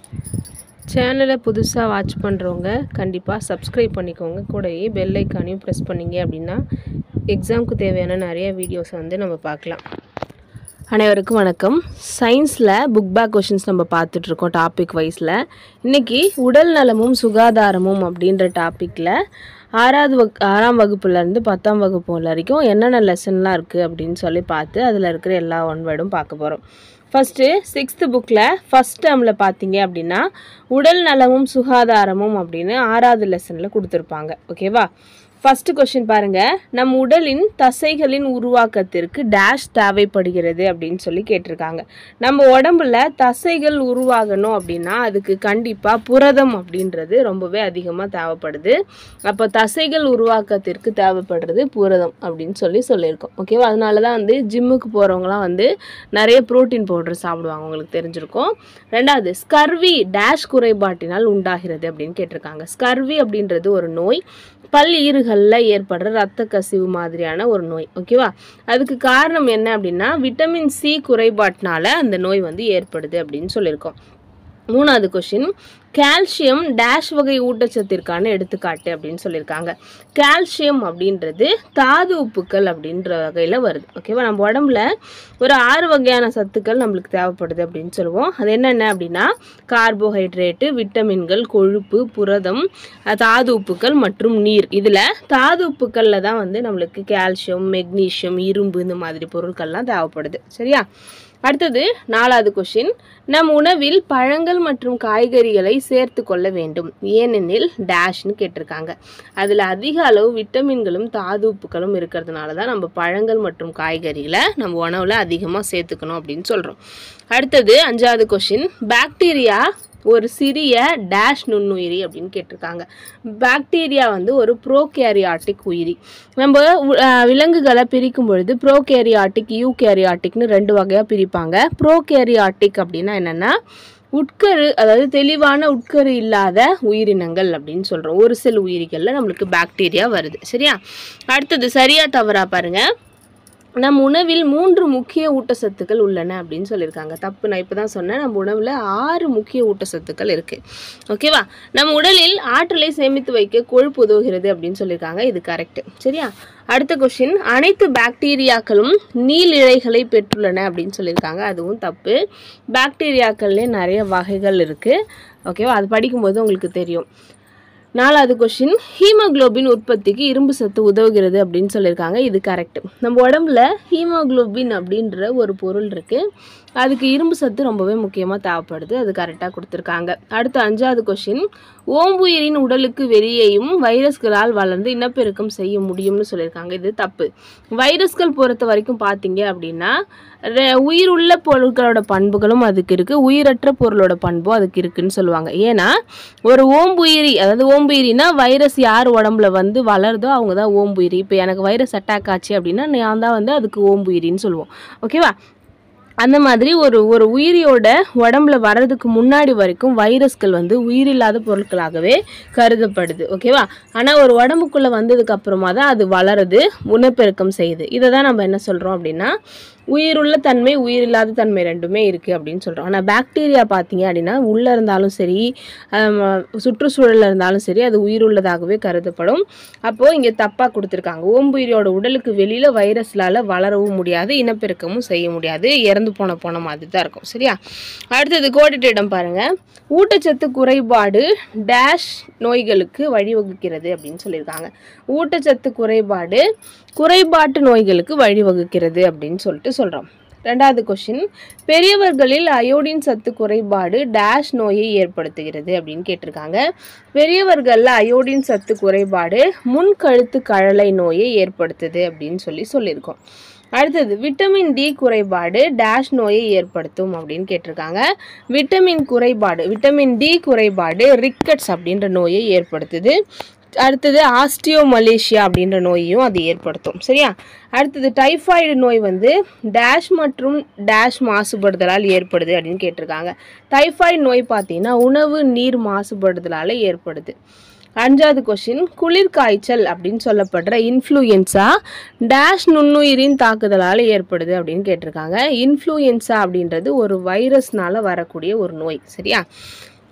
சேனலை புதுசாக வாட்ச் பண்ணுறவங்க கண்டிப்பாக சப்ஸ்கிரைப் பண்ணிக்கோங்க கூடவே பெல் ஐக்கானையும் ப்ரெஸ் பண்ணீங்க அப்படின்னா எக்ஸாமுக்கு தேவையான நிறைய வீடியோஸை வந்து நம்ம பார்க்கலாம் அனைவருக்கும் வணக்கம் சயின்ஸில் புக் பேக் கொஷின்ஸ் நம்ம பார்த்துட்ருக்கோம் டாபிக் வைஸில் இன்றைக்கி உடல் நலமும் சுகாதாரமும் அப்படின்ற டாப்பிக்கில் ஆறாவது வக் ஆறாம் வகுப்புலேருந்து பத்தாம் வகுப்பு வரைக்கும் என்னென்ன லெசன்லாம் இருக்குது அப்படின்னு சொல்லி பார்த்து அதில் இருக்கிற எல்லா ஒன் வேர்டும் பார்க்க போகிறோம் ஃபஸ்ட்டு சிக்ஸ்த்து புக்கில் ஃபஸ்ட் டேர்மில் பார்த்தீங்க அப்படின்னா உடல் நலமும் சுகாதாரமும் அப்படின்னு ஆறாவது லெசனில் கொடுத்துருப்பாங்க ஓகேவா ஃபஸ்ட்டு கொஷின் பாருங்கள் நம் உடலின் தசைகளின் உருவாக்கத்திற்கு டேஷ் தேவைப்படுகிறது அப்படின்னு சொல்லி கேட்டிருக்காங்க நம்ம உடம்புல தசைகள் உருவாகணும் அப்படின்னா அதுக்கு கண்டிப்பாக புரதம் அப்படின்றது ரொம்பவே அதிகமாக தேவைப்படுது அப்போ தசைகள் உருவாக்கத்திற்கு தேவைப்படுறது புரதம் அப்படின்னு சொல்லி சொல்லியிருக்கோம் ஓகேவா அதனால தான் வந்து ஜிம்முக்கு போகிறவங்களாம் வந்து நிறைய புரோட்டீன் பவுடர் சாப்பிடுவாங்க உங்களுக்கு தெரிஞ்சிருக்கும் ரெண்டாவது ஸ்கர்வி டேஷ் குறைபாட்டினால் உண்டாகிறது அப்படின்னு கேட்டிருக்காங்க ஸ்கர்வி அப்படின்றது ஒரு நோய் பல் ஈறுகளில் ஏற்படுற ரத்த கசிவு மாதிரியான ஒரு நோய் ஓகேவா அதுக்கு காரணம் என்ன அப்படின்னா விட்டமின் சி குறைபாட்டினால அந்த நோய் வந்து ஏற்படுது அப்படின்னு சொல்லியிருக்கோம் மூணாவது கொஷின் கால்சியம் டேஷ் வகை ஊட்டச்சத்திற்கான எடுத்துக்காட்டு அப்படின்னு சொல்லியிருக்காங்க கால்சியம் அப்படின்றது தாது உப்புக்கள் அப்படின்ற வகையில் வருது ஓகேவா நம்ம உடம்புல ஒரு ஆறு வகையான சத்துக்கள் நம்மளுக்கு தேவைப்படுது அப்படின்னு சொல்லுவோம் அது என்னென்ன அப்படின்னா கார்போஹைட்ரேட்டு விட்டமின்கள் கொழுப்பு புரதம் தாது உப்புக்கள் மற்றும் நீர் இதில் தாது உப்புக்களில் தான் வந்து நம்மளுக்கு கால்சியம் மெக்னீஷியம் இரும்பு இந்த மாதிரி பொருட்கள்லாம் தேவைப்படுது சரியா அடுத்தது நாலாவது கொஷின் நம் உணவில் பழங்கள் மற்றும் காய்கறிகளை சேர்த்து கொள்ள வேண்டும் ஏனெனில் டேஷ்னு கேட்டிருக்காங்க அதில் அதிக அளவு விட்டமின்களும் தாது உப்புகளும் இருக்கிறதுனால தான் நம்ம பழங்கள் மற்றும் காய்கறிகளை நம்ம உணவில் அதிகமாக சேர்த்துக்கணும் அப்படின்னு சொல்கிறோம் அடுத்தது அஞ்சாவது கொஷின் பாக்டீரியா ஒரு சிறிய டேஷ் நுண்ணுயிரி அப்படின்னு கேட்டிருக்காங்க பாக்டீரியா வந்து ஒரு ப்ரோகேரியாட்டிக் உயிரி நம்ம விலங்குகளை பிரிக்கும் பொழுது ப்ரோகேரியாட்டிக் யூகேரியாட்டிக்னு ரெண்டு வகையாக பிரிப்பாங்க ப்ரோகேரியாட்டிக் அப்படின்னா என்னென்னா உட்கரு அதாவது தெளிவான உட்கரு இல்லாத உயிரினங்கள் அப்படின்னு சொல்கிறோம் ஒரு சில உயிரிகளில் நம்மளுக்கு பாக்டீரியா வருது சரியா அடுத்தது சரியா தவறா பாருங்கள் நம் உணவில் மூன்று முக்கிய ஊட்டச்சத்துக்கள் உள்ளன அப்படின்னு சொல்லியிருக்காங்க தப்பு நான் இப்போ தான் சொன்னேன் நம்ம உணவில் ஆறு முக்கிய ஊட்டச்சத்துக்கள் இருக்குது ஓகேவா நம் உடலில் ஆற்றலை சேமித்து வைக்க கொழுப்பு உதவுகிறது அப்படின்னு சொல்லியிருக்காங்க இது கரெக்டு சரியா அடுத்த கொஷின் அனைத்து பாக்டீரியாக்களும் நீள் இழைகளை பெற்றுள்ளன அப்படின்னு சொல்லியிருக்காங்க அதுவும் தப்பு பாக்டீரியாக்கள்லேயே நிறைய வகைகள் இருக்குது ஓகேவா அது படிக்கும்போது உங்களுக்கு தெரியும் நாலாவது கொஷின் ஹீமோக்ளோபின் உற்பத்திக்கு இரும்பு சத்து உதவுகிறது அப்படின்னு சொல்லியிருக்காங்க இது கரெக்ட் நம்ம உடம்புல ஹீமோக்ளோபின் அப்படின்ற ஒரு பொருள் இருக்குது அதுக்கு இரும்பு சத்து ரொம்பவே முக்கியமாக தேவைப்படுது அது கரெக்டாக கொடுத்துருக்காங்க அடுத்த அஞ்சாவது கொஷின் ஓம்புயிரின் உடலுக்கு வெளியேயும் வைரஸ்களால் வளர்ந்து இனப்பெருக்கம் செய்ய முடியும்னு சொல்லியிருக்காங்க இது தப்பு வைரஸ்கள் பொறுத்த வரைக்கும் பார்த்தீங்க அப்படின்னா உயிர் உள்ள பொருட்களோட பண்புகளும் அதுக்கு இருக்குது உயிரற்ற பொருளோட பண்பும் அதுக்கு இருக்குன்னு சொல்லுவாங்க ஏன்னா ஒரு ஓம்புயிரி அதாவது ஓம்புயிரினா வைரஸ் யார் உடம்புல வந்து வளருதோ அவங்க தான் ஓம்புயிரி இப்போ எனக்கு வைரஸ் அட்டாக் ஆச்சு அப்படின்னா நான் தான் வந்து அதுக்கு ஓம்புயிரின்னு சொல்லுவோம் ஓகேவா அந்த மாதிரி ஒரு ஒரு உயிரியோட உடம்புல வர்றதுக்கு முன்னாடி வரைக்கும் வைரஸ்கள் வந்து உயிரில்லாத பொருட்களாகவே கருதப்படுது ஓகேவா ஆனால் ஒரு உடம்புக்குள்ளே வந்ததுக்கு அப்புறமா தான் அது வளருது உணப்பெருக்கம் செய்யுது இதை தான் நம்ம என்ன சொல்கிறோம் அப்படின்னா உயிருள்ள தன்மை உயிரில்லாத தன்மை ரெண்டுமே இருக்குது அப்படின்னு சொல்கிறோம் ஆனால் பாக்டீரியா பார்த்தீங்க அப்படின்னா உள்ளே இருந்தாலும் சரி சுற்றுச்சூழலில் இருந்தாலும் சரி அது உயிருள்ளதாகவே கருதப்படும் அப்போது இங்கே தப்பாக கொடுத்துருக்காங்க ஓம்புயிரியோட உடலுக்கு வெளியில் வைரஸ்லால் வளரவும் முடியாது இனப்பெருக்கமும் செய்ய முடியாது இறந்து போன போன மாதிரி தான் இருக்கும் சரியா அடுத்தது கோடிட்ட இடம் பாருங்கள் ஊட்டச்சத்து குறைபாடு டேஷ் நோய்களுக்கு வழிவகுக்கிறது அப்படின்னு சொல்லியிருக்காங்க ஊட்டச்சத்து குறைபாடு குறைபாட்டு நோய்களுக்கு வழிவகுக்கிறது அப்படின்னு சொல்லிட்டு சொல்கிறோம் ரெண்டாவது கொஷின் பெரியவர்களில் அயோடின் சத்து குறைபாடு டேஷ் நோயை ஏற்படுத்துகிறது அப்படின்னு கேட்டிருக்காங்க பெரியவர்களில் அயோடின் சத்து குறைபாடு முன்கழுத்து கழலை நோயை ஏற்படுத்துது அப்படின்னு சொல்லி சொல்லியிருக்கோம் அடுத்தது விட்டமின் டி குறைபாடு டேஷ் நோயை ஏற்படுத்தும் அப்படின்னு கேட்டிருக்காங்க விட்டமின் குறைபாடு விட்டமின் டி குறைபாடு ரிக்கட்ஸ் அப்படின்ற நோயை ஏற்படுத்துது அடுத்தது ஆஸ்டியோ மலேசியா அப்படின்ற நோயையும் அது ஏற்படுத்தும் சரியா அடுத்தது டைஃபாய்டு நோய் வந்து டேஷ் மற்றும் டேஷ் மாசுபடுதலால் ஏற்படுது அப்படின்னு கேட்டிருக்காங்க டைஃபாய்டு நோய் பார்த்தீங்கன்னா உணவு நீர் மாசுபடுதலால் ஏற்படுது அஞ்சாவது கொஷின் குளிர் காய்ச்சல் அப்படின்னு சொல்லப்படுற இன்ஃப்ளூயன்ஸா டேஷ் நுண்ணுயிரின் தாக்குதலால் ஏற்படுது அப்படின்னு கேட்டிருக்காங்க இன்ஃப்ளூயன்ஸா அப்படின்றது ஒரு வைரஸ்னால வரக்கூடிய ஒரு நோய் சரியா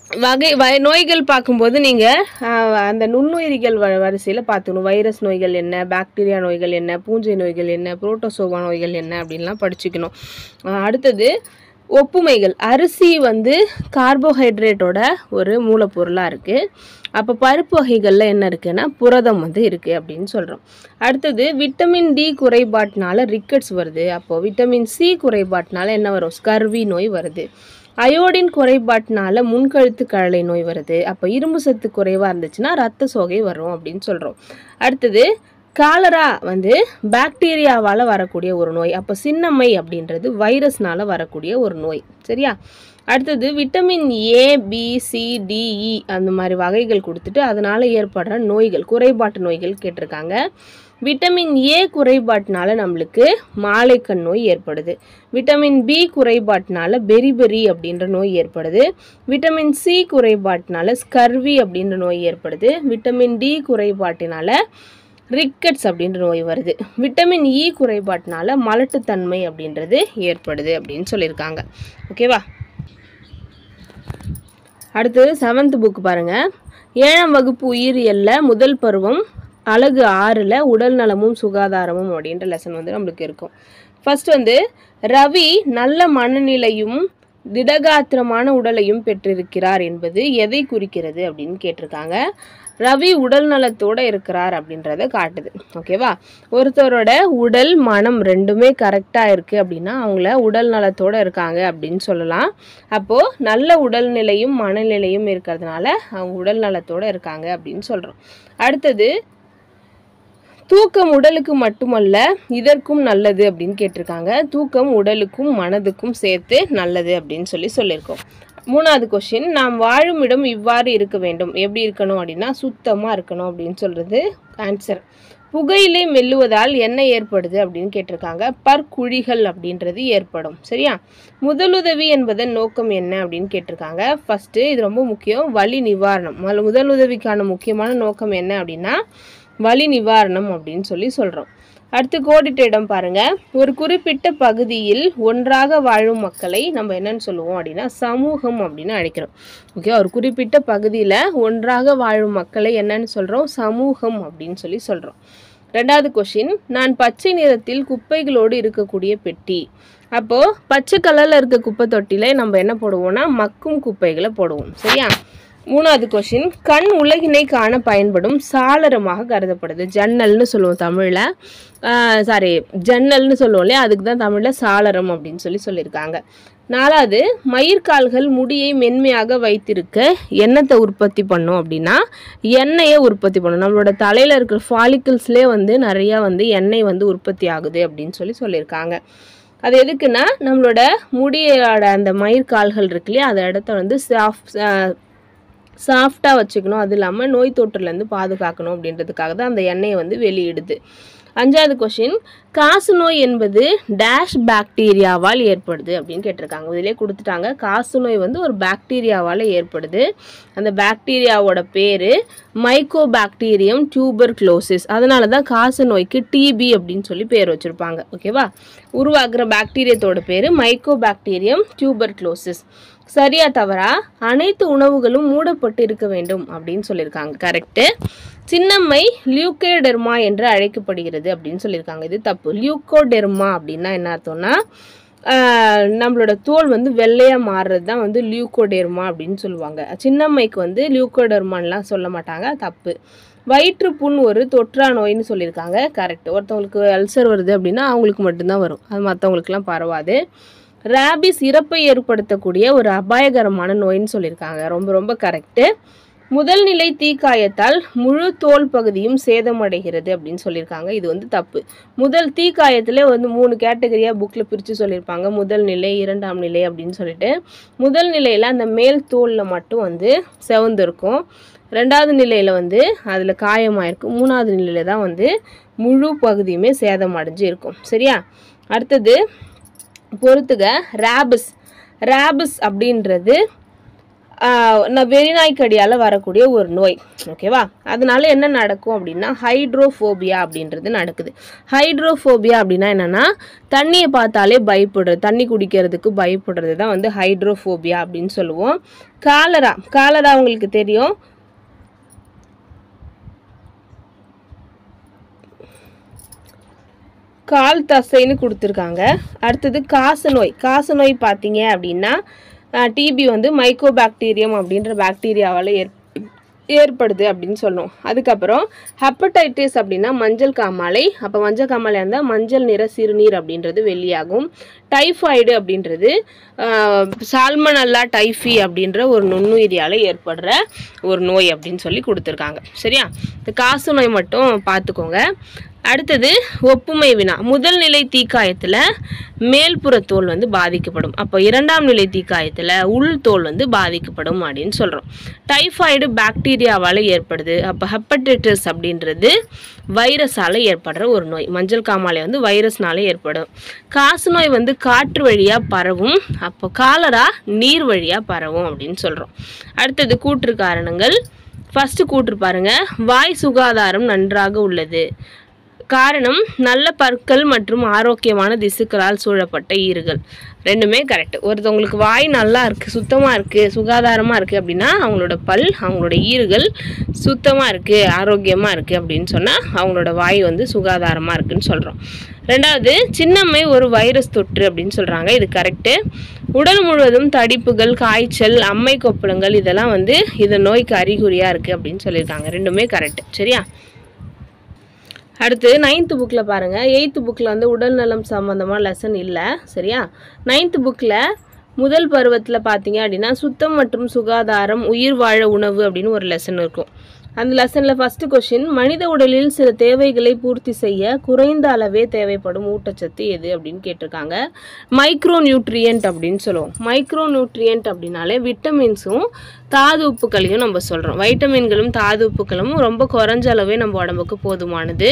வகை வ நோய்கள் பார்க்கும்போது நீங்கள் அந்த நுண்ணுயிரிகள் வ வரிசையில் பார்த்துக்கணும் வைரஸ் நோய்கள் என்ன பாக்டீரியா நோய்கள் என்ன பூஞ்சை நோய்கள் என்ன புரோட்டோசோவா நோய்கள் என்ன அப்படின்லாம் படிச்சுக்கணும் ஆஹ் அடுத்தது ஒப்புமைகள் அரிசி வந்து கார்போஹைட்ரேட்டோட ஒரு மூலப்பொருளாக இருக்குது அப்போ பருப்பு வகைகளில் என்ன இருக்குன்னா புரதம் வந்து இருக்குது அப்படின்னு சொல்கிறோம் அடுத்தது விட்டமின் டி குறைபாட்டினால ரிக்கெட்ஸ் வருது அப்போது விட்டமின் சி குறைபாட்டினால என்ன வரும் ஸ்கர்வி நோய் வருது அயோடின் குறைபாட்டினால முன்கழுத்து கழலை நோய் வருது அப்போ இரும்பு சத்து குறைவாக இருந்துச்சுன்னா ரத்த சோகை வரும் அப்படின்னு சொல்கிறோம் அடுத்தது காலரா வந்து பாக்டீரியாவால் வரக்கூடிய ஒரு நோய் அப்போ சின்னம்மை அப்படின்றது வைரஸ்னால வரக்கூடிய ஒரு நோய் சரியா அடுத்தது vitamin A B C D E அந்த மாதிரி வகைகள் கொடுத்துட்டு அதனால் ஏற்படுற நோய்கள் குறைபாட்டு நோய்கள் கேட்டிருக்காங்க விட்டமின் ஏ குறைபாட்டினால நம்மளுக்கு மாலைக்கண் நோய் ஏற்படுது விட்டமின் பி குறைபாட்டினால பெரிபெரி அப்படின்ற நோய் ஏற்படுது விட்டமின் சி குறைபாட்டினால ஸ்கர்வி அப்படின்ற நோய் ஏற்படுது விட்டமின் டி குறைபாட்டினால ரிக்கெட்ஸ் அப்படின்ற நோய் வருது விட்டமின் இ குறைபாட்டினால மலட்டுத்தன்மை அப்படின்றது ஏற்படுது அப்படின்னு சொல்லியிருக்காங்க ஓகேவா அடுத்தது செவன்த் புக் பாருங்க ஏழாம் வகுப்பு உயிரியல்ல முதல் பருவம் அழகு ஆறில் உடல் நலமும் சுகாதாரமும் அப்படின்ற லெசன் வந்து நம்மளுக்கு இருக்கும் ஃபர்ஸ்ட் வந்து ரவி நல்ல மனநிலையும் திடகாத்திரமான உடலையும் பெற்றிருக்கிறார் என்பது எதை குறிக்கிறது அப்படின்னு கேட்டிருக்காங்க ரவி உடல் நலத்தோட இருக்கிறார் அப்படின்றத காட்டுது ஓகேவா ஒருத்தரோட உடல் மனம் ரெண்டுமே கரெக்டாக இருக்குது அப்படின்னா அவங்கள உடல் நலத்தோட இருக்காங்க அப்படின்னு சொல்லலாம் அப்போது நல்ல உடல்நிலையும் மனநிலையும் இருக்கிறதுனால அவங்க உடல் நலத்தோட இருக்காங்க அப்படின்னு சொல்கிறோம் அடுத்தது தூக்கம் உடலுக்கு மட்டுமல்ல இதற்கும் நல்லது அப்படின்னு கேட்டிருக்காங்க தூக்கம் உடலுக்கும் மனதுக்கும் சேர்த்து நல்லது அப்படின்னு சொல்லி சொல்லியிருக்கோம் மூணாவது கொஷின் நாம் வாழும் இடம் இவ்வாறு இருக்க வேண்டும் எப்படி இருக்கணும் அப்படின்னா சுத்தமாக இருக்கணும் அப்படின்னு சொல்கிறது ஆன்சர் புகையிலை மெல்லுவதால் என்ன ஏற்படுது அப்படின்னு கேட்டிருக்காங்க பற்குழிகள் அப்படின்றது ஏற்படும் சரியா முதலுதவி என்பதன் நோக்கம் என்ன அப்படின்னு கேட்டிருக்காங்க ஃபஸ்ட்டு இது ரொம்ப முக்கியம் வலி நிவாரணம் முதல் முதலுதவிக்கான முக்கியமான நோக்கம் என்ன அப்படின்னா வலி நிவாரணம் அப்படின்னு சொல்லி சொல்கிறோம் அடுத்து கோடிட்ட இடம் பாருங்க ஒரு குறிப்பிட்ட பகுதியில் ஒன்றாக வாழும் மக்களை நம்ம என்னன்னு சொல்லுவோம் அப்படின்னா சமூகம் அப்படின்னு அழைக்கிறோம் ஓகே ஒரு குறிப்பிட்ட பகுதியில் ஒன்றாக வாழும் மக்களை என்னன்னு சொல்கிறோம் சமூகம் அப்படின்னு சொல்லி சொல்கிறோம் ரெண்டாவது கொஷின் நான் பச்சை நிறத்தில் குப்பைகளோடு இருக்கக்கூடிய பெட்டி அப்போது பச்சை கலரில் இருக்க குப்பை தொட்டியில் நம்ம என்ன போடுவோம்னா மக்கும் குப்பைகளை போடுவோம் சரியா மூணாவது கொஷின் கண் உலகினை காண பயன்படும் சாளரமாக கருதப்படுது ஜன்னல்னு சொல்லுவோம் தமிழில் சாரி ஜன்னல்னு சொல்லுவோம் இல்லையா அதுக்கு தான் தமிழில் சாளரம் அப்படின்னு சொல்லி சொல்லியிருக்காங்க நாலாவது மயிர்கால்கள் முடியை மென்மையாக வைத்திருக்க எண்ணத்தை உற்பத்தி பண்ணும் அப்படின்னா எண்ணெயை உற்பத்தி பண்ணும் நம்மளோட தலையில் இருக்கிற ஃபாலிக்கிள்ஸ்லேயே வந்து நிறையா வந்து எண்ணெய் வந்து உற்பத்தி ஆகுது அப்படின்னு சொல்லி சொல்லியிருக்காங்க அது எதுக்குன்னா நம்மளோட முடியோட அந்த மயிர்கால்கள் இருக்கு இல்லையா அந்த இடத்த வந்து சாஃப்ட் சாஃப்டாக வச்சுக்கணும் அது இல்லாமல் நோய் தொற்றுலேருந்து பாதுகாக்கணும் அப்படின்றதுக்காக தான் அந்த எண்ணெயை வந்து வெளியிடுது அஞ்சாவது கொஷின் காசு நோய் என்பது டேஷ் பாக்டீரியாவால் ஏற்படுது அப்படின்னு கேட்டிருக்காங்க இதிலே கொடுத்துட்டாங்க காசு நோய் வந்து ஒரு பாக்டீரியாவால் ஏற்படுது அந்த பாக்டீரியாவோட பேர் மைக்கோ பாக்டீரியம் டியூபர் க்ளோசிஸ் அதனால தான் காசு நோய்க்கு டிபி அப்படின்னு சொல்லி பேர் வச்சுருப்பாங்க ஓகேவா உருவாக்குற பாக்டீரியத்தோட பேர் மைக்கோ பாக்டீரியம் டியூபர் க்ளோசிஸ் சரியா தவறா அனைத்து உணவுகளும் மூடப்பட்டு இருக்க வேண்டும் அப்படின்னு சொல்லியிருக்காங்க கரெக்டு சின்னம்மை லியூகோடெர்மா என்று அழைக்கப்படுகிறது அப்படின்னு சொல்லியிருக்காங்க இது தப்பு லியூகோடெர்மா அப்படின்னா என்ன அர்த்தம்னா ஆஹ், நம்மளோட தோல் வந்து வெள்ளையாக மாறுறது தான் வந்து லியூகோடெர்மா அப்படின்னு சொல்லுவாங்க சின்னம்மைக்கு வந்து லியூகோடெர்மான்லாம் சொல்ல மாட்டாங்க தப்பு வயிற்றுப்புண் ஒரு தொற்றா நோயின்னு சொல்லியிருக்காங்க கரெக்ட் ஒருத்தவங்களுக்கு அல்சர் வருது அப்படின்னா அவங்களுக்கு மட்டும்தான் வரும் அது மற்றவங்களுக்குலாம் பரவாது ரேபிஸ் இறப்பை ஏற்படுத்தக்கூடிய ஒரு அபாயகரமான நோயின்னு சொல்லியிருக்காங்க ரொம்ப ரொம்ப கரெக்டு முதல் நிலை தீக்காயத்தால் முழு தோல் பகுதியும் சேதமடைகிறது அப்படின்னு சொல்லியிருக்காங்க இது வந்து தப்பு முதல் தீக்காயத்திலே வந்து மூணு கேட்டகரியாக புக்கில் பிரித்து சொல்லியிருப்பாங்க முதல் நிலை இரண்டாம் நிலை அப்படின்னு சொல்லிட்டு முதல் நிலையில் அந்த மேல் தோலில் மட்டும் வந்து செவந்திருக்கும் ரெண்டாவது நிலையில் வந்து அதில் காயமாயிருக்கும் மூணாவது நிலையில் தான் வந்து முழு பகுதியுமே சேதம் அடைஞ்சு இருக்கும் சரியா அடுத்தது பொறுத்துக ரேபிஸ் ரேபிஸ் அப்படின்றது நான் வெறிநாய்க்கடியால் வரக்கூடிய ஒரு நோய் ஓகேவா அதனால என்ன நடக்கும் அப்படின்னா ஹைட்ரோஃபோபியா அப்படின்றது நடக்குது ஹைட்ரோஃபோபியா அப்படின்னா என்னென்னா தண்ணியை பார்த்தாலே பயப்படுறது தண்ணி குடிக்கிறதுக்கு பயப்படுறது தான் வந்து ஹைட்ரோஃபோபியா அப்படின்னு சொல்லுவோம் காலரா காலரா உங்களுக்கு தெரியும் கால் தசைன்னு கொடுத்துருக்காங்க அடுத்தது காச நோய் காச நோய் பார்த்தீங்க அப்படின்னா டிபி வந்து மைக்கோபாக்டீரியம் அப்படின்ற பாக்டீரியாவால் ஏற் ஏற்படுது அப்படின்னு சொல்லணும் அதுக்கப்புறம் ஹெப்படைட்டிஸ் அப்படின்னா மஞ்சள் காமாலை அப்போ மஞ்சள் காமாலை இருந்தால் மஞ்சள் நிற சிறுநீர் அப்படின்றது வெளியாகும் டைஃபாய்டு அப்படின்றது சால்மனல்லா டைஃபி அப்படின்ற ஒரு நுண்ணுயிரியால் ஏற்படுற ஒரு நோய் அப்படின்னு சொல்லி கொடுத்துருக்காங்க சரியா இந்த காசு நோய் மட்டும் பார்த்துக்கோங்க அடுத்தது ஒப்புமை வினா முதல் நிலை தீக்காயத்தில் மேல்புற தோல் வந்து பாதிக்கப்படும் அப்போ இரண்டாம் நிலை தீக்காயத்தில் உள் தோல் வந்து பாதிக்கப்படும் அப்படின்னு சொல்கிறோம் டைஃபாய்டு பாக்டீரியாவால் ஏற்படுது அப்போ ஹெப்படைட்டிஸ் அப்படின்றது வைரஸால் ஏற்படுற ஒரு நோய் மஞ்சள் காமாலை வந்து வைரஸ்னால ஏற்படும் காசு நோய் வந்து காற்று வழியாக பரவும் அப்போ காலரா நீர் வழியாக பரவும் அப்படின்னு சொல்கிறோம் அடுத்தது கூற்று காரணங்கள் ஃபஸ்ட்டு கூற்று பாருங்க வாய் சுகாதாரம் நன்றாக உள்ளது காரணம் நல்ல பற்கள் மற்றும் ஆரோக்கியமான திசுக்களால் சூழப்பட்ட ஈறுகள் ரெண்டுமே கரெக்ட் ஒருத்தவங்களுக்கு வாய் நல்லா இருக்குது சுத்தமாக இருக்குது சுகாதாரமாக இருக்குது அப்படின்னா அவங்களோட பல் அவங்களோட ஈறுகள் சுத்தமாக இருக்குது ஆரோக்கியமாக இருக்குது அப்படின்னு சொன்னால் அவங்களோட வாய் வந்து சுகாதாரமாக இருக்குன்னு சொல்கிறோம் ரெண்டாவது சின்னம்மை ஒரு வைரஸ் தொற்று அப்படின்னு சொல்கிறாங்க இது கரெக்டு உடல் முழுவதும் தடிப்புகள் காய்ச்சல் அம்மை கொப்பளங்கள் இதெல்லாம் வந்து இது நோய்க்கு அறிகுறியாக இருக்குது அப்படின்னு சொல்லியிருக்காங்க ரெண்டுமே கரெக்ட் சரியா அடுத்து நைன்த்து புக்கில் பாருங்கள் எயித்து புக்கில் வந்து உடல் நலம் சம்மந்தமாக லெசன் இல்லை சரியா நைன்த்து புக்கில் முதல் பருவத்தில் பார்த்தீங்க அப்படின்னா சுத்தம் மற்றும் சுகாதாரம் உயிர் வாழ உணவு அப்படின்னு ஒரு லெசன் இருக்கும் அந்த லெசனில் ஃபஸ்ட்டு கொஷின் மனித உடலில் சில தேவைகளை பூர்த்தி செய்ய குறைந்த அளவே தேவைப்படும் ஊட்டச்சத்து எது அப்படின்னு கேட்டிருக்காங்க மைக்ரோ நியூட்ரியன்ட் அப்படின்னு சொல்லுவோம் மைக்ரோ நியூட்ரியன்ட் அப்படின்னாலே விட்டமின்ஸும் தாது உப்புக்களையும் நம்ம சொல்கிறோம் வைட்டமின்களும் தாது உப்புக்களும் ரொம்ப குறைஞ்ச அளவே நம்ம உடம்புக்கு போதுமானது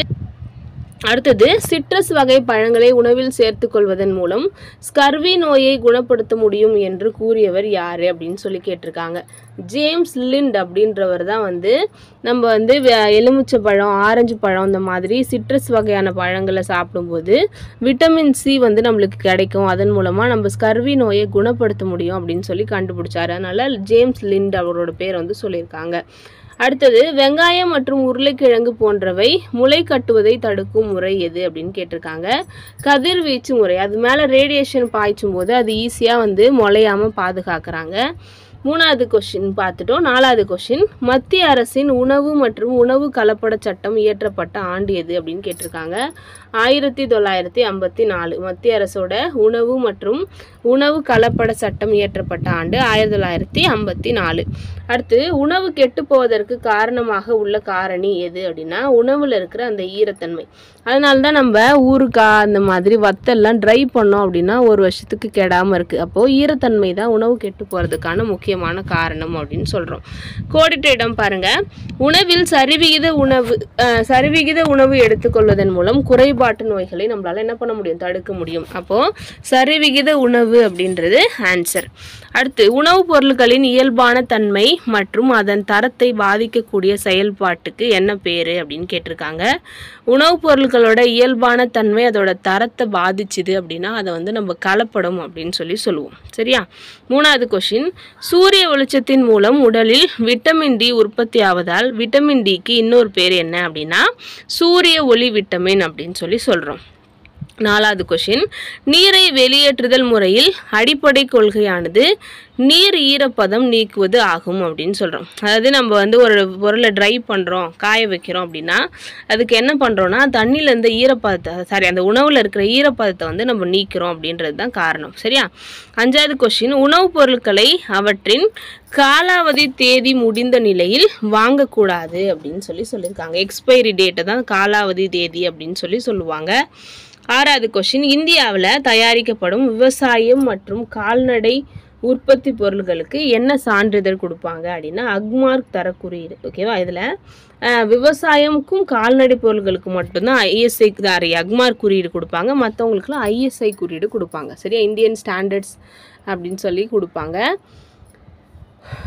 அடுத்தது சிட்ரஸ் வகை பழங்களை உணவில் சேர்த்து கொள்வதன் மூலம் ஸ்கர்வி நோயை குணப்படுத்த முடியும் என்று கூறியவர் யார் அப்படின்னு சொல்லி கேட்டிருக்காங்க ஜேம்ஸ் லிண்ட் அப்படின்றவர் தான் வந்து நம்ம வந்து வே- எலுமிச்சை பழம் ஆரஞ்சு பழம் இந்த மாதிரி சிட்ரஸ் வகையான பழங்களை சாப்பிடும்போது விட்டமின் சி வந்து நம்மளுக்கு கிடைக்கும் அதன் மூலமாக நம்ம ஸ்கர்வி நோயை குணப்படுத்த முடியும் அப்படின்னு சொல்லி கண்டுபிடிச்சாரு அதனால ஜேம்ஸ் லிண்ட் அவரோட பேர் வந்து சொல்லியிருக்காங்க அடுத்தது வெங்காயம் மற்றும் உருளைக்கிழங்கு போன்றவை முளை கட்டுவதை தடுக்கும் முறை எது அப்படின்னு கேட்டிருக்காங்க கதிர்வீச்சு முறை அது மேலே ரேடியேஷன் பாய்ச்சும் போது அது ஈஸியாக வந்து முளையாம பாதுகாக்கிறாங்க மூணாவது கொஷின் பார்த்துட்டோம் நாலாவது கொஷின் மத்திய அரசின் உணவு மற்றும் உணவு கலப்பட சட்டம் இயற்றப்பட்ட ஆண்டு எது அப்படின்னு கேட்டிருக்காங்க ஆயிரத்தி தொள்ளாயிரத்தி ஐம்பத்தி நாலு மத்திய அரசோட உணவு மற்றும் உணவு கலப்பட சட்டம் இயற்றப்பட்ட ஆண்டு ஆயிரத்தி தொள்ளாயிரத்தி ஐம்பத்தி நாலு அடுத்து உணவு கெட்டு போவதற்கு காரணமாக உள்ள காரணி எது அப்படின்னா உணவில் இருக்கிற அந்த ஈரத்தன்மை அதனால தான் நம்ம ஊறுகாய் அந்த மாதிரி வத்தல்லாம் ட்ரை பண்ணோம் அப்படின்னா ஒரு வருஷத்துக்கு கெடாமல் இருக்குது அப்போது ஈரத்தன்மை தான் உணவு கெட்டு போகிறதுக்கான முக்கியமான காரணம் அப்படின்னு சொல்கிறோம் கோடிட்ட இடம் பாருங்கள் உணவில் சரிவிகித உணவு அஹ், சரிவிகித உணவு எடுத்துக்கொள்வதன் மூலம் குறைபாட்டு நோய்களை நம்மளால் என்ன பண்ண முடியும் தடுக்க முடியும் அப்போது சரிவிகித உணவு அப்படின்றது ஆன்சர் அடுத்து உணவுப் பொருட்களின் இயல்பான தன்மை மற்றும் அதன் தரத்தை பாதிக்கக்கூடிய செயல்பாட்டுக்கு என்ன பேர் அப்படின்னு கேட்டிருக்காங்க உணவுப் பொருட்களோட இயல்பான தன்மை அதோட தரத்தை பாதிச்சுது அப்படின்னா அதை வந்து நம்ம கலப்படம் அப்படின்னு சொல்லி சொல்லுவோம் சரியா மூணாவது கொஷின் சூரிய வெளிச்சத்தின் மூலம் உடலில் விட்டமின் டி உற்பத்தி ஆவதால் விட்டமின் டிக்கு இன்னொரு பேர் என்ன அப்படின்னா சூரிய ஒளி விட்டமின் அப்படின்னு சொல்லி சொல்கிறோம் நாலாவது கொஷின் நீரை வெளியேற்றுதல் முறையில் அடிப்படை கொள்கையானது நீர் ஈரப்பதம் நீக்குவது ஆகும் அப்படின்னு சொல்கிறோம் அதாவது நம்ம வந்து ஒரு பொருளை ட்ரை பண்ணுறோம் காய வைக்கிறோம் அப்படின்னா அதுக்கு என்ன பண்ணுறோன்னா தண்ணியில் இருந்த ஈரப்பதத்தை சாரி அந்த உணவில் இருக்கிற ஈரப்பதத்தை வந்து நம்ம நீக்கிறோம் அப்படின்றது தான் காரணம் சரியா அஞ்சாவது கொஷின் உணவுப் பொருட்களை அவற்றின் காலாவதி தேதி முடிந்த நிலையில் வாங்கக்கூடாது அப்படின்னு சொல்லி சொல்லியிருக்காங்க எக்ஸ்பைரி டேட்டை தான் காலாவதி தேதி அப்படின்னு சொல்லி சொல்லுவாங்க ஆறாவது கொஷின் இந்தியாவில் தயாரிக்கப்படும் விவசாயம் மற்றும் கால்நடை உற்பத்தி பொருள்களுக்கு என்ன சான்றிதழ் கொடுப்பாங்க அப்படின்னா அக்மார்க் தர குறியீடு ஓகேவா இதில் விவசாயமுக்கும் கால்நடை பொருள்களுக்கு மட்டும்தான் ஐஎஸ்ஐ சாரி அக்மார்க் குறியீடு கொடுப்பாங்க மற்றவங்களுக்குலாம் ஐஎஸ்ஐ குறியீடு கொடுப்பாங்க சரியா இந்தியன் ஸ்டாண்டர்ட்ஸ் அப்படின்னு சொல்லி கொடுப்பாங்க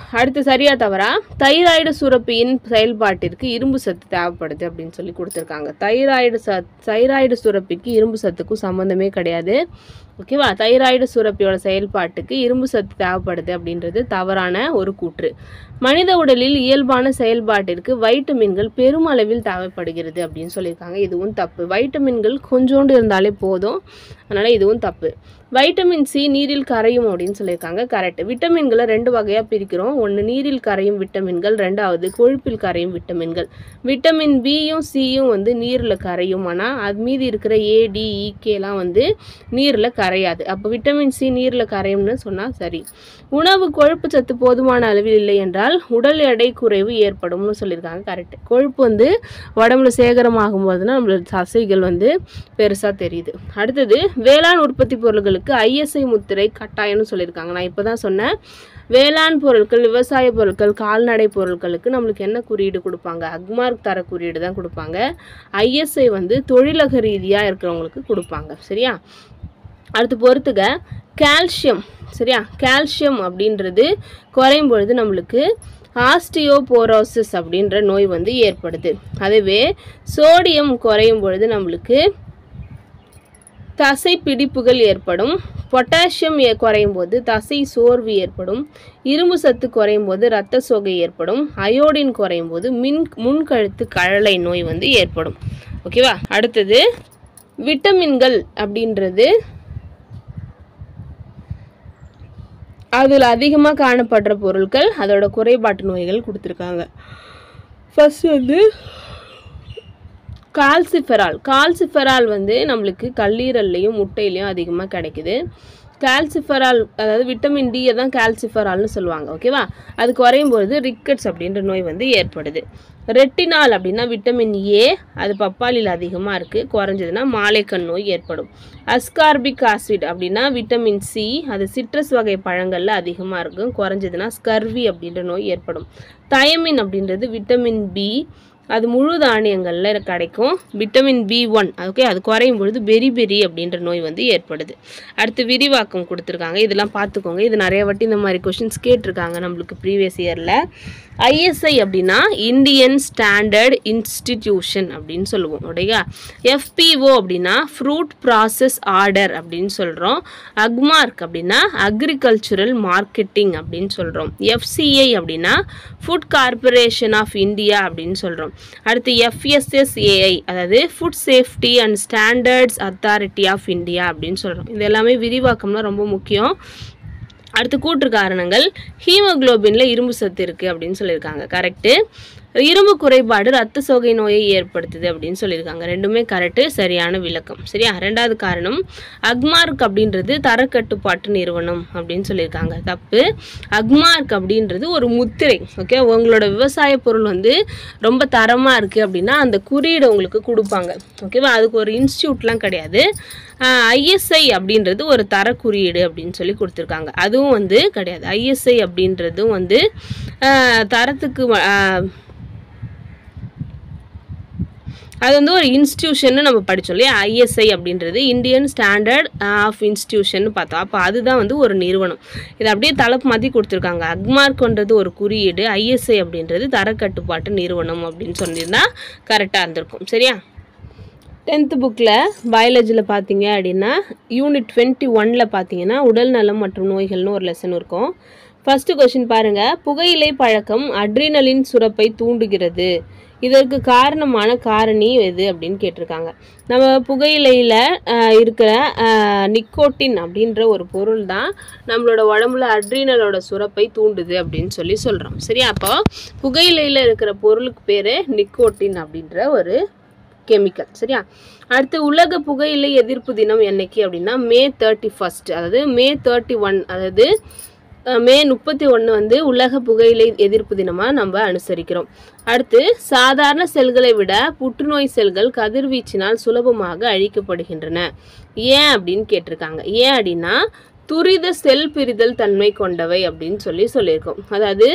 அடுத்து சரியா தவறா தைராய்டு சுரப்பியின் செயல்பாட்டிற்கு இரும்பு சத்து தேவைப்படுது அப்படின்னு சொல்லி கொடுத்துருக்காங்க தைராய்டு சத் தைராய்டு சுரப்பிக்கு இரும்பு சத்துக்கும் சம்மந்தமே கிடையாது ஓகேவா தைராய்டு சுரப்பியோட செயல்பாட்டுக்கு இரும்பு சத்து தேவைப்படுது அப்படின்றது தவறான ஒரு கூற்று மனித உடலில் இயல்பான செயல்பாட்டிற்கு வைட்டமின்கள் பெருமளவில் தேவைப்படுகிறது அப்படின்னு சொல்லியிருக்காங்க இதுவும் தப்பு வைட்டமின்கள் கொஞ்சோண்டு இருந்தாலே போதும் அதனால் இதுவும் தப்பு வைட்டமின் சி நீரில் கரையும் அப்படின்னு சொல்லியிருக்காங்க கரெக்ட் விட்டமின்களை ரெண்டு வகையாக பிரிக்கிறோம் ஒன்று நீரில் கரையும் விட்டமின்கள் ரெண்டாவது கொழுப்பில் கரையும் விட்டமின்கள் விட்டமின் பியும் சியும் வந்து நீரில் கரையும் ஆனால் அது மீதி இருக்கிற ஏ டி இகேலாம் வந்து நீரில் கரையாது அப்போ விட்டமின் சி நீரில் கரையும்னு சொன்னால் சரி உணவு கொழுப்பு சத்து போதுமான அளவில் இல்லை என்றால் உடல் எடை குறைவு ஏற்படும்னு சொல்லியிருக்காங்க கரெக்ட் கொழுப்பு வந்து உடம்புல சேகரமாகும் போதுனா நம்மளோட தசைகள் வந்து பெருசாக தெரியுது அடுத்தது வேளாண் உற்பத்தி பொருட்களுக்கு ஐஎஸ்ஐ முத்திரை கட்டாயம்னு சொல்லியிருக்காங்க நான் இப்போ தான் சொன்னேன் வேளாண் பொருட்கள் விவசாய பொருட்கள் கால்நடை பொருட்களுக்கு நம்மளுக்கு என்ன குறியீடு கொடுப்பாங்க அக்மார்க் தர குறியீடு தான் கொடுப்பாங்க ஐஎஸ்ஐ வந்து தொழிலக ரீதியாக இருக்கிறவங்களுக்கு கொடுப்பாங்க சரியா அடுத்து பொறுத்துக கால்சியம் சரியா கால்சியம் அப்படின்றது குறையும் பொழுது நம்மளுக்கு ஆஸ்டியோபோரோசிஸ் அப்படின்ற நோய் வந்து ஏற்படுது அதுவே சோடியம் குறையும் பொழுது நம்மளுக்கு தசை பிடிப்புகள் ஏற்படும் பொட்டாசியம் ஏ- குறையும் போது தசை சோர்வு ஏற்படும் இரும்பு சத்து குறையும் போது இரத்த சோகை ஏற்படும் அயோடின் குறையும் போது மின் முன்கழுத்து கழலை நோய் வந்து ஏற்படும் ஓகேவா அடுத்தது விட்டமின்கள் அப்படின்றது அதில் அதிகமாக காணப்படுற பொருட்கள் அதோட குறைபாட்டு நோய்கள் கொடுத்துருக்காங்க ஃபர்ஸ்ட் வந்து கால்சிஃபெரால் கால்சிஃபெரால் வந்து நம்மளுக்கு கல்லீரல்லையும் முட்டையிலையும் அதிகமாக கிடைக்குது கால்சிஃபெரால் அதாவது விட்டமின் டியை தான் கால்சிஃபெரால்னு சொல்லுவாங்க ஓகேவா அது குறையும் பொழுது ரிக்கட்ஸ் அப்படின்ற நோய் வந்து ஏற்படுது ரெட்டினால் அப்படின்னா விட்டமின் ஏ அது பப்பாளியில் அதிகமாக இருக்குது குறைஞ்சதுன்னா மாலைக்கண் நோய் ஏற்படும் அஸ்கார்பிக் ஆசிட் அப்படின்னா விட்டமின் சி அது சிட்ரஸ் வகை பழங்களில் அதிகமாக இருக்கும் குறைஞ்சதுன்னா ஸ்கர்வி அப்படின்ற நோய் ஏற்படும் தயமின் அப்படின்றது விட்டமின் பி அது முழு தானியங்களில் கிடைக்கும் விட்டமின் பி ஒன் ஓகே அது குறையும் பொழுது பெரி பெரி அப்படின்ற நோய் வந்து ஏற்படுது அடுத்து விரிவாக்கம் கொடுத்துருக்காங்க இதெல்லாம் பார்த்துக்கோங்க இது நிறைய வாட்டி இந்த மாதிரி கொஷின்ஸ் கேட்டிருக்காங்க நம்மளுக்கு ப்ரீவியஸ் இயரில் ஐஎஸ்ஐ அப்படின்னா இந்தியன் ஸ்டாண்டர்ட் இன்ஸ்டிடியூஷன் அப்படின்னு சொல்லுவோம் ஓடையா எஃபிஓ அப்படின்னா ஃப்ரூட் ப்ராசஸ் ஆர்டர் அப்படின்னு சொல்கிறோம் அக்மார்க் அப்படின்னா அக்ரிகல்ச்சுரல் மார்க்கெட்டிங் அப்படின்னு சொல்கிறோம் எஃப்சிஐ அப்படின்னா ஃபுட் கார்பரேஷன் ஆஃப் இந்தியா அப்படின்னு சொல்கிறோம் அடுத்து எஃப்எஸ்எஸ்ஏஐ அதாவது food safety and standards authority of India அப்படின்னு சொல்கிறோம் இது எல்லாமே விரிவாக்கம்லாம் ரொம்ப முக்கியம் அடுத்து கூற்று காரணங்கள் ஹீமோகுளோபினில் இரும்பு சத்து இருக்குது அப்படின்னு சொல்லியிருக்காங்க கரெக்டு இரும்பு குறைபாடு ரத்த சோகை நோயை ஏற்படுத்துது அப்படின்னு சொல்லியிருக்காங்க ரெண்டுமே கரெக்டு சரியான விளக்கம் சரியா ரெண்டாவது காரணம் அக்மார்க் அப்படின்றது தரக்கட்டுப்பாட்டு நிறுவனம் அப்படின்னு சொல்லியிருக்காங்க தப்பு அக்மார்க் அப்படின்றது ஒரு முத்திரை ஓகே உங்களோட விவசாய பொருள் வந்து ரொம்ப தரமாக இருக்குது அப்படின்னா அந்த குறியீடு உங்களுக்கு கொடுப்பாங்க ஓகேவா அதுக்கு ஒரு இன்ஸ்டியூட்லாம் கிடையாது ஐஎஸ்ஐ அப்படின்றது ஒரு தர குறியீடு அப்படின்னு சொல்லி கொடுத்துருக்காங்க அதுவும் வந்து கிடையாது ஐஎஸ்ஐ அப்படின்றதும் வந்து ஆஹ், தரத்துக்கு வ- ஆஹ், அது வந்து ஒரு இன்ஸ்டியூஷன் நம்ம படிச்சோம் இல்லையா ஐஎஸ்ஐ அப்படின்றது இந்தியன் ஸ்டாண்டர்ட் ஆஃப் இன்ஸ்டியூஷன் பார்த்தோம் அப்போ அதுதான் வந்து ஒரு நிறுவனம் இதை அப்படியே தலைப்பு மாற்றி கொடுத்துருக்காங்க அக்மார்க்ன்றது ஒரு குறியீடு ஐஎஸ்ஐ அப்படின்றது தரக்கட்டுப்பாட்டு நிறுவனம் அப்படின்னு சொல்லியிருந்தா கரெக்டாக இருந்திருக்கும் சரியா டென்த்து புக்கில் பயாலஜியில் பார்த்தீங்க அப்படின்னா யூனிட் டுவெண்ட்டி ஒனில் பார்த்தீங்கன்னா உடல் நலம் மற்றும் நோய்கள்னு ஒரு லெசன் இருக்கும் ஃபஸ்ட்டு கொஷின் பாருங்கள் புகையிலை பழக்கம் அட்ரினலின் சுரப்பை தூண்டுகிறது இதற்கு காரணமான காரணி எது அப்படின்னு கேட்டிருக்காங்க நம்ம புகையிலையில் இருக்கிற நிக்கோட்டின் அப்படின்ற ஒரு பொருள் தான் நம்மளோட உடம்புல அட்ரினலோட சுரப்பை தூண்டுது அப்படின்னு சொல்லி சொல்கிறோம் சரியா அப்போ புகையிலையில் இருக்கிற பொருளுக்கு பேர் நிக்கோட்டின் அப்படின்ற ஒரு கெமிக்கல் சரியா அடுத்து உலக புகையிலை எதிர்ப்பு தினம் என்னைக்கு அப்படின்னா மே தேர்ட்டி ஃபர்ஸ்ட் அதாவது மே தேர்ட்டி ஒன் அதாவது அஹ், மே முப்பத்தி ஒன்று வந்து உலக புகையிலை எதிர்ப்பு தினமாக நம்ம அனுசரிக்கிறோம் அடுத்து சாதாரண செல்களை விட புற்றுநோய் செல்கள் கதிர்வீச்சினால் சுலபமாக அழிக்கப்படுகின்றன ஏன் அப்படின்னு கேட்டிருக்காங்க ஏன் அப்படின்னா துரித செல் பிரிதல் தன்மை கொண்டவை அப்படின்னு சொல்லி சொல்லியிருக்கோம் அதாவது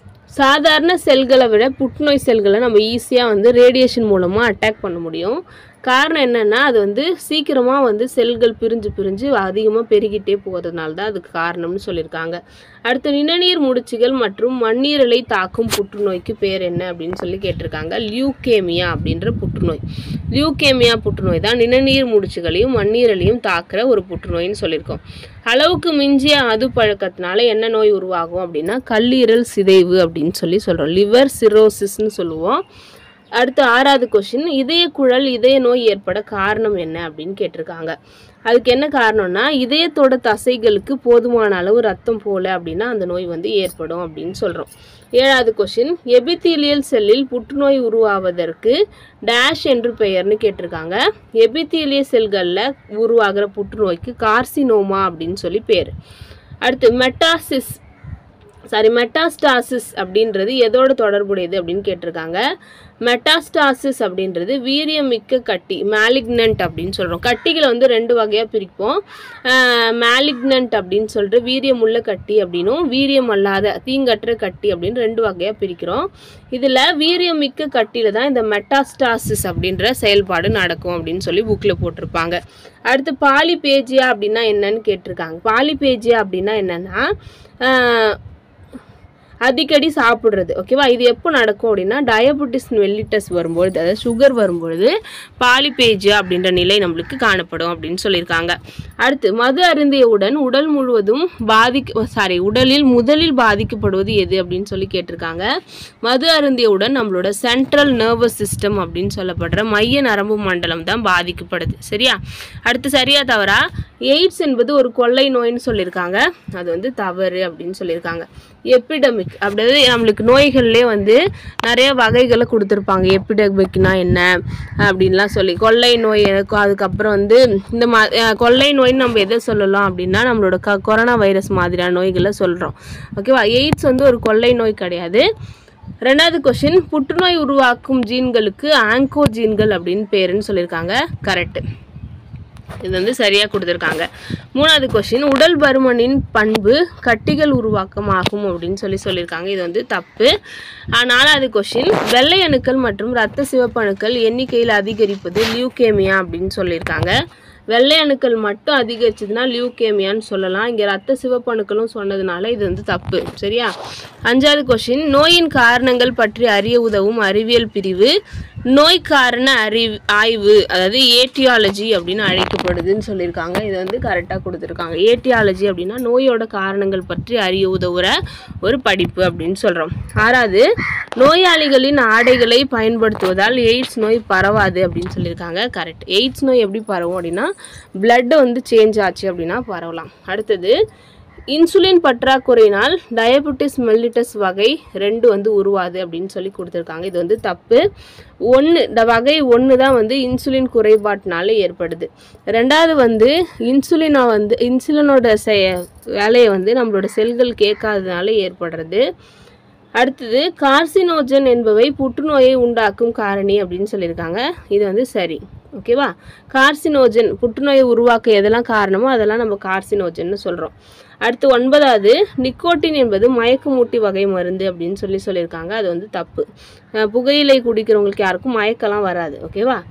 சாதாரண செல்களை விட புற்றுநோய் செல்களை நம்ம ஈஸியாக வந்து ரேடியேஷன் மூலமாக அட்டாக் பண்ண முடியும் காரணம் என்னென்னா அது வந்து சீக்கிரமாக வந்து செல்கள் பிரிஞ்சு பிரிஞ்சு அதிகமாக பெருகிட்டே போகிறதுனால தான் அதுக்கு காரணம்னு சொல்லியிருக்காங்க அடுத்து நிணநீர் முடிச்சுகள் மற்றும் மண்ணீரலை தாக்கும் புற்றுநோய்க்கு பேர் என்ன அப்படின்னு சொல்லி கேட்டிருக்காங்க லியூகேமியா அப்படின்ற புற்றுநோய் லியூகேமியா புற்றுநோய் தான் நிணநீர் முடிச்சுகளையும் மண்ணீரலையும் தாக்குற ஒரு புற்றுநோய்னு சொல்லியிருக்கோம் அளவுக்கு மிஞ்சிய அது பழக்கத்தினால என்ன நோய் உருவாகும் அப்படின்னா கல்லீரல் சிதைவு அப்படின்னு சொல்லி சொல்கிறோம் லிவர் சிரோசிஸ்னு சொல்லுவோம் அடுத்து ஆறாவது கொஷின் இதய குழல் இதய நோய் ஏற்பட காரணம் என்ன அப்படின்னு கேட்டிருக்காங்க அதுக்கு என்ன காரணம்னா இதயத்தோட தசைகளுக்கு போதுமான அளவு ரத்தம் போல அப்படின்னா அந்த நோய் வந்து ஏற்படும் அப்படின்னு சொல்கிறோம் ஏழாவது கொஷின் எபித்தீலியல் செல்லில் புற்றுநோய் உருவாவதற்கு டேஷ் என்று பெயர்னு கேட்டிருக்காங்க எபித்தீலிய செல்களில் உருவாகிற புற்றுநோய்க்கு கார்சினோமா அப்படின்னு சொல்லி பேர் அடுத்து மெட்டாசிஸ் சாரி மெட்டாஸ்டாசிஸ் அப்படின்றது எதோட தொடர்புடையது அப்படின்னு கேட்டிருக்காங்க மெட்டாஸ்டாசிஸ் அப்படின்றது வீரியமிக்க கட்டி மேலிக்னன்ட் அப்படின்னு சொல்கிறோம் கட்டிகளை வந்து ரெண்டு வகையாக பிரிப்போம் மேலிக்னன்ட் அப்படின்னு சொல்லிட்டு வீரியமுள்ள கட்டி அப்படின்னும் வீரியம் அல்லாத தீங்கற்ற கட்டி அப்படின்னு ரெண்டு வகையாக பிரிக்கிறோம் இதில் வீரியமிக்க கட்டியில் தான் இந்த மெட்டாஸ்டாசிஸ் அப்படின்ற செயல்பாடு நடக்கும் அப்படின்னு சொல்லி புக்கில் போட்டிருப்பாங்க அடுத்து பாலிபேஜியா அப்படின்னா என்னன்னு கேட்டிருக்காங்க பாலிபேஜியா அப்படின்னா என்னென்னா அடிக்கடி சாப்பிட்றது ஓகேவா இது எப்போ நடக்கும் அப்படின்னா டயபெட்டிஸ் மெல்லிட்டஸ் வரும்பொழுது அதாவது சுகர் வரும்பொழுது பாலிபேஜியா அப்படின்ற நிலை நம்மளுக்கு காணப்படும் அப்படின்னு சொல்லியிருக்காங்க அடுத்து மது அருந்தியவுடன் உடல் முழுவதும் பாதிக்க சாரி உடலில் முதலில் பாதிக்கப்படுவது எது அப்படின்னு சொல்லி கேட்டிருக்காங்க மது அருந்தியவுடன் நம்மளோட சென்ட்ரல் நர்வஸ் சிஸ்டம் அப்படின்னு சொல்லப்படுற மைய நரம்பு மண்டலம் தான் பாதிக்கப்படுது சரியா அடுத்து சரியா தவறா எய்ட்ஸ் என்பது ஒரு கொள்ளை நோய்னு சொல்லியிருக்காங்க அது வந்து தவறு அப்படின்னு சொல்லியிருக்காங்க எபிடமிக் அப்படியே நம்மளுக்கு நோய்கள்லேயே வந்து நிறைய வகைகளை கொடுத்துருப்பாங்க எபிடமிக்னா என்ன அப்படின்லாம் சொல்லி கொள்ளை நோய் எனக்கும் அதுக்கப்புறம் வந்து இந்த மா அஹ் கொள்ளை நோய்னு நம்ம எதை சொல்லலாம் அப்படின்னா நம்மளோட க கொரோனா வைரஸ் மாதிரியான நோய்களை சொல்கிறோம் ஓகேவா எய்ட்ஸ் வந்து ஒரு கொள்ளை நோய் கிடையாது ரெண்டாவது கொஷின் புற்றுநோய் உருவாக்கும் ஜீன்களுக்கு ஆங்கோ ஜீன்கள் அப்படின்னு பேருன்னு சொல்லியிருக்காங்க கரெக்டு இது வந்து சரியாக கொடுத்துருக்காங்க மூணாவது கொஷின் உடல் பருமனின் பண்பு கட்டிகள் உருவாக்கம் ஆகும் அப்படின்னு சொல்லி சொல்லியிருக்காங்க இது வந்து தப்பு ஆஹ் நாலாவது கொஷின் வெள்ளை அணுக்கள் மற்றும் இரத்த சிவப்பு அணுக்கள் எண்ணிக்கையில் அதிகரிப்பது லியூகேமியா அப்படின்னு சொல்லியிருக்காங்க வெள்ளை அணுக்கள் மட்டும் அதிகரிச்சதுன்னா லியூகேமியான்னு சொல்லலாம் இங்கே ரத்த சிவப்பு அணுக்களும் சொன்னதுனால இது வந்து தப்பு சரியா அஞ்சாவது கொஷின் நோயின் காரணங்கள் பற்றி அறிய உதவும் அறிவியல் பிரிவு நோய் காரண அறிவு ஆய்வு அதாவது ஏட்டியாலஜி அப்படின்னு அழைக்கப்படுதுன்னு சொல்லியிருக்காங்க இதை வந்து கரெக்டாக கொடுத்துருக்காங்க ஏட்டியாலஜி அப்படின்னா நோயோட காரணங்கள் பற்றி அறிய உதவுற ஒரு படிப்பு அப்படின்னு சொல்கிறோம் ஆறாவது நோயாளிகளின் ஆடைகளை பயன்படுத்துவதால் எய்ட்ஸ் நோய் பரவாது அப்படின்னு சொல்லியிருக்காங்க கரெக்ட் எய்ட்ஸ் நோய் எப்படி பரவும் அப்படின்னா blood வந்து சேஞ்ச் ஆச்சு அப்படின்னா பரவலாம் அடுத்தது இன்சுலின் பற்றாக்குறையினால் டயபெட்டிஸ் மெல்லிட்டஸ் வகை ரெண்டு வந்து உருவாது அப்படின்னு சொல்லி கொடுத்துருக்காங்க இது வந்து தப்பு ஒன்று இந்த வகை ஒன்று தான் வந்து இன்சுலின் குறைபாட்டினால ஏற்படுது ரெண்டாவது வந்து இன்சுலினை வந்து இன்சுலினோட செய வேலையை வந்து நம்மளோட செல்கள் கேட்காததுனால ஏற்படுறது அடுத்தது கார்சினோஜன் என்பவை புற்றுநோயை உண்டாக்கும் காரணி அப்படின்னு சொல்லியிருக்காங்க இது வந்து சரி ஓகேவா கார்சினோஜன் புற்றுநோயை உருவாக்க எதெல்லாம் காரணமோ அதெல்லாம் நம்ம கார்சினோஜன்னு சொல்கிறோம் அடுத்து ஒன்பதாவது நிக்கோட்டின் என்பது மயக்கமூட்டி வகை மருந்து அப்படின்னு சொல்லி சொல்லியிருக்காங்க அது வந்து தப்பு அஹ் புகையிலை குடிக்கிறவங்களுக்கு யாருக்கும் மயக்கம்லாம் வராது ஓகேவா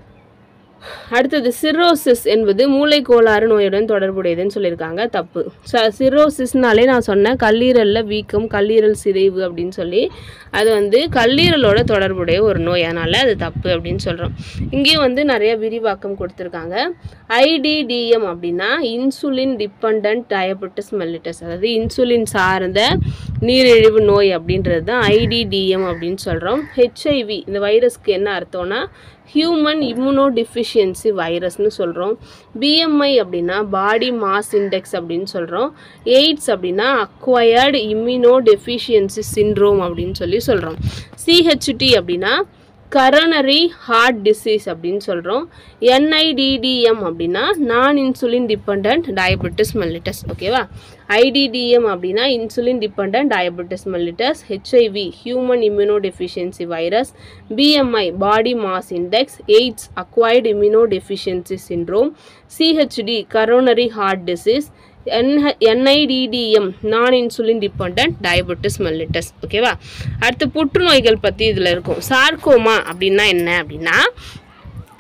அடுத்தது சிரோசிஸ் என்பது மூளை கோளாறு நோயுடன் தொடர்புடையதுன்னு சொல்லியிருக்காங்க தப்பு ச சிரோசிஸ்னாலே நான் சொன்னேன் கல்லீரலில் வீக்கம் கல்லீரல் சிதைவு அப்படின்னு சொல்லி அது வந்து கல்லீரலோட தொடர்புடைய ஒரு நோய் அதனால் அது தப்பு அப்படின்னு சொல்கிறோம் இங்கேயும் வந்து நிறைய விரிவாக்கம் கொடுத்துருக்காங்க ஐடிடிஎம் அப்படின்னா இன்சுலின் டிபெண்ட் டயபெட்டிஸ் மெல்லிட்டஸ் அதாவது இன்சுலின் சார்ந்த நீரிழிவு நோய் அப்படின்றது தான் ஐடிடிஎம் அப்படின்னு சொல்கிறோம் ஹெச்ஐவி இந்த வைரஸ்க்கு என்ன அர்த்தம்னா ஹியூமன் இம்யூனோ டிஃபிஷியன்சி வைரஸ்னு சொல்கிறோம் பிஎம்ஐ அப்படின்னா பாடி மாஸ் இண்டெக்ஸ் அப்படின்னு சொல்கிறோம் எய்ட்ஸ் அப்படின்னா அக்வயர்டு இம்யூனோ டெஃபிஷியன்சி சிண்ட்ரோம் அப்படின்னு சொல்லி சொல்கிறோம் சிஹெச்டி அப்படின்னா கரோனரி ஹார்ட் டிசீஸ் அப்படின்னு சொல்கிறோம் என்ஐடிடிஎம் அப்படின்னா non insulin depend diabetes mellitus ஓகேவா ஐடிடிஎம் அப்படின்னா insulin depend diabetes mellitus HIV human immunodeficiency virus BMI body mass index AIDS acquired immunodeficiency syndrome CHD coronary heart disease என்ஹ NIDDM non insulin depend diabetes mellitus ஓகேவா அடுத்து புற்றுநோய்கள் பற்றி இதில் இருக்கும் sarcoma அப்படின்னா என்ன அப்படின்னா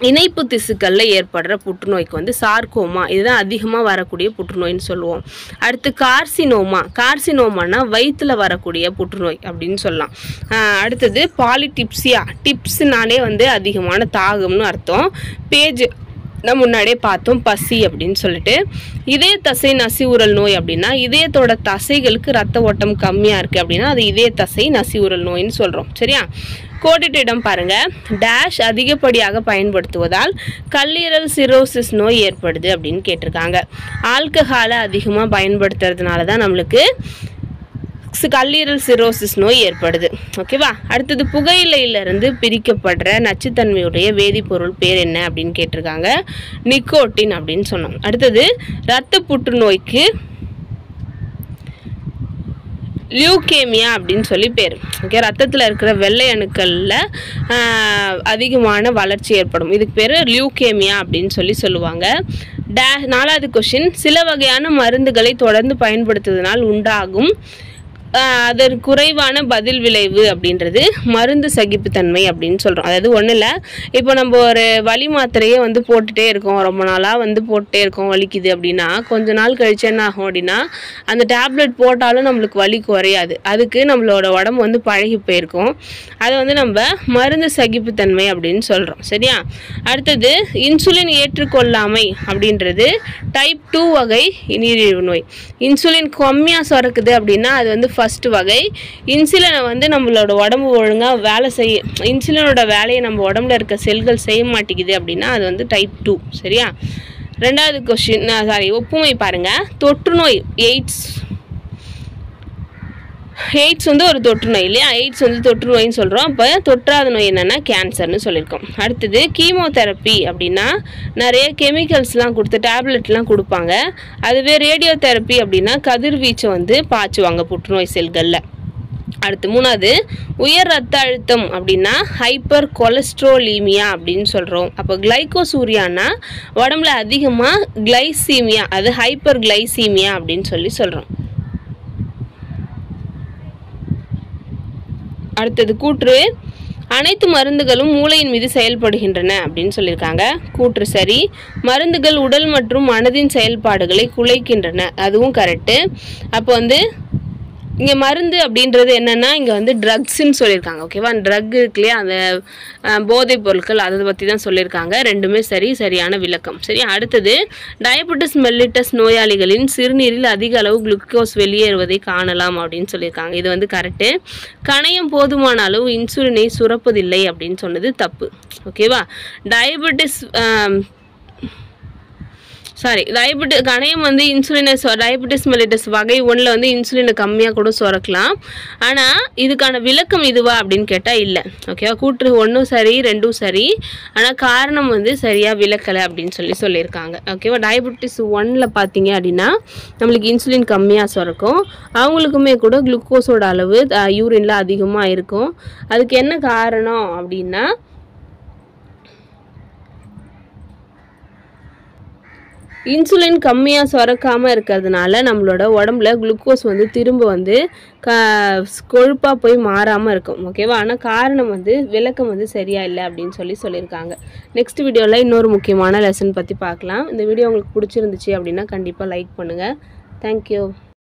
இணைப்பு திசுக்களில் ஏற்படுற புற்றுநோய்க்கு வந்து சார்கோமா இதுதான் அதிகமாக வரக்கூடிய புற்றுநோய்னு சொல்லுவோம் அடுத்து கார்சினோமா கார்சினோமானா வயிற்றில் வரக்கூடிய புற்றுநோய் அப்படின்னு சொல்லலாம் ஆஹ் அடுத்தது பாலிடிப்சியா டிப்ஸ்னாலே வந்து அதிகமான தாகம்னு அர்த்தம் பேஜ் நம்ம முன்னாடியே பார்த்தோம் பசி அப்படின்னு சொல்லிட்டு இதய தசை நசிவுறல் நோய் அப்படின்னா இதயத்தோட தசைகளுக்கு ரத்த ஓட்டம் கம்மியாக இருக்குது அப்படின்னா அது இதய தசை நசிவுறல் நோயின்னு சொல்கிறோம் சரியா கோடிட்ட இடம் பாருங்க டேஷ் அதிகப்படியாக பயன்படுத்துவதால் கல்லீரல் சிரோசிஸ் நோய் ஏற்படுது அப்படின்னு கேட்டிருக்காங்க ஆல்கஹாலை அதிகமாக பயன்படுத்துறதுனால தான் நம்மளுக்கு சி- கல்லீரல் சிரோசிஸ் நோய் ஏற்படுது ஓகேவா அடுத்தது புகையிலையிலிருந்து பிரிக்கப்படுற நச்சுத்தன்மையுடைய வேதிப்பொருள் பேர் என்ன அப்படின்னு கேட்டிருக்காங்க நிக்கோட்டின் அப்படின்னு சொன்னோம் அடுத்தது இரத்த புற்றுநோய்க்கு லியூகேமியா அப்படின்னு சொல்லி பேர் ஓகே ரத்தத்தில் இருக்கிற வெள்ளை அணுக்களில் அதிகமான வளர்ச்சி ஏற்படும் இதுக்கு பேர் லியூகேமியா அப்படின்னு சொல்லி சொல்லுவாங்க டே நாலாவது கொஷின் சில வகையான மருந்துகளை தொடர்ந்து பயன்படுத்துவதனால் உண்டாகும் ஆஹ் அதன் குறைவான பதில் விளைவு அப்படின்றது மருந்து சகிப்புத்தன்மை அப்படின்னு சொல்கிறோம் அதாவது ஒன்றும் இல்லை இப்போ நம்ம ஒரு வலி மாத்திரையே வந்து போட்டுட்டே இருக்கோம் ரொம்ப நாளாக வந்து போட்டுட்டே இருக்கோம் வலிக்குது அப்படின்னா கொஞ்ச நாள் கழிச்சு என்ன ஆகும் அப்படின்னா அந்த டேப்லெட் போட்டாலும் நம்மளுக்கு வலி குறையாது அதுக்கு நம்மளோட உடம்பு வந்து பழகி போயிருக்கும் அதை வந்து நம்ம மருந்து சகிப்புத்தன்மை அப்படின்னு சொல்கிறோம் சரியா அடுத்தது இன்சுலின் ஏற்றுக்கொள்ளாமை அப்படின்றது டைப் டூ வகை நீரிழிவு நோய் இன்சுலின் கம்மியாக சுரக்குது அப்படின்னா அது வந்து ஃபர்ஸ்ட் வகை இன்சுலினை வந்து நம்மளோட உடம்பு ஒழுங்காக வேலை செய்ய இன்சுலினோட வேலையை நம்ம உடம்புல இருக்க செல்கள் செய்ய மாட்டேங்குது அப்படின்னா அது வந்து டைப் டூ சரியா ரெண்டாவது கொஷின் சாரி ஒப்புமை பாருங்க தொற்றுநோய் எய்ட்ஸ் எய்ட்ஸ் வந்து ஒரு தொற்று நோய் இல்லையா எய்ட்ஸ் வந்து தொற்று நோயின்னு சொல்கிறோம் அப்போ தொற்றாத நோய் என்னென்னா கேன்சர்னு சொல்லியிருக்கோம் அடுத்தது கீமோதெரப்பி அப்படின்னா நிறைய கெமிக்கல்ஸ்லாம் கொடுத்து டேப்லெட்லாம் கொடுப்பாங்க அதுவே ரேடியோ தெரப்பி அப்படின்னா கதிர்வீச்சை வந்து பாய்ச்சுவாங்க புற்றுநோய் செல்களில் அடுத்து மூணாவது உயர் ரத்த அழுத்தம் அப்படின்னா ஹைப்பர் கொலஸ்ட்ரோலீமியா அப்படின்னு சொல்கிறோம் அப்போ கிளைகோசூரியானா உடம்புல அதிகமாக கிளைசீமியா அது ஹைப்பர் கிளைசீமியா அப்படின்னு சொல்லி சொல்கிறோம் அடுத்தது கூற்று அனைத்து மருந்துகளும் மூளையின் மீது செயல்படுகின்றன அப்படின்னு சொல்லியிருக்காங்க கூற்று சரி மருந்துகள் உடல் மற்றும் மனதின் செயல்பாடுகளை குலைக்கின்றன அதுவும் கரெக்டு அப்போ வந்து இங்கே மருந்து அப்படின்றது என்னென்னா இங்கே வந்து ட்ரக்ஸ்ன்னு சொல்லியிருக்காங்க ஓகேவா ட்ரக் இருக்கு இல்லையா அந்த அஹ், போதைப் பொருட்கள் அதை பற்றி தான் சொல்லியிருக்காங்க ரெண்டுமே சரி சரியான விளக்கம் சரி அடுத்தது டயபெட்டிஸ் மெல்லிட்டஸ் நோயாளிகளின் சிறுநீரில் அதிக அளவு குளுக்கோஸ் வெளியேறுவதை காணலாம் அப்படின்னு சொல்லியிருக்காங்க இது வந்து கரெக்டு கணையம் போதுமான அளவு இன்சுலினை சுரப்பதில்லை அப்படின்னு சொன்னது தப்பு ஓகேவா டயபெட்டிஸ் சாரி டயபெட்டி கணையம் வந்து இன்சுலினை டயபெட்டிஸ் மெலிட்டஸ் வகை ஒன்றில் வந்து இன்சுலினை கம்மியாக கூட சுரக்கலாம் ஆனால் இதுக்கான விளக்கம் இதுவா அப்படின்னு கேட்டால் இல்லை ஓகேவா கூற்று ஒன்றும் சரி ரெண்டும் சரி ஆனால் காரணம் வந்து சரியாக விளக்கலை அப்படின்னு சொல்லி சொல்லியிருக்காங்க ஓகேவா டயபெட்டிஸ் ஒன்னில் பார்த்தீங்க அப்படின்னா நம்மளுக்கு இன்சுலின் கம்மியாக சுரக்கும் அவங்களுக்குமே கூட குளுக்கோஸோட அளவு யூரின்ல அதிகமாக இருக்கும் அதுக்கு என்ன காரணம் அப்படின்னா இன்சுலின் கம்மியாக சுரக்காமல் இருக்கிறதுனால நம்மளோட உடம்புல குளுக்கோஸ் வந்து திரும்ப வந்து க கொழுப்பாக போய் மாறாமல் இருக்கும் ஓகேவா ஆனால் காரணம் வந்து விளக்கம் வந்து சரியா இல்லை அப்படின்னு சொல்லி சொல்லியிருக்காங்க நெக்ஸ்ட் வீடியோவில் இன்னொரு முக்கியமான லெசன் பற்றி பார்க்கலாம் இந்த வீடியோ உங்களுக்கு பிடிச்சிருந்துச்சு அப்படின்னா கண்டிப்பாக லைக் பண்ணுங்கள் தேங்க்யூ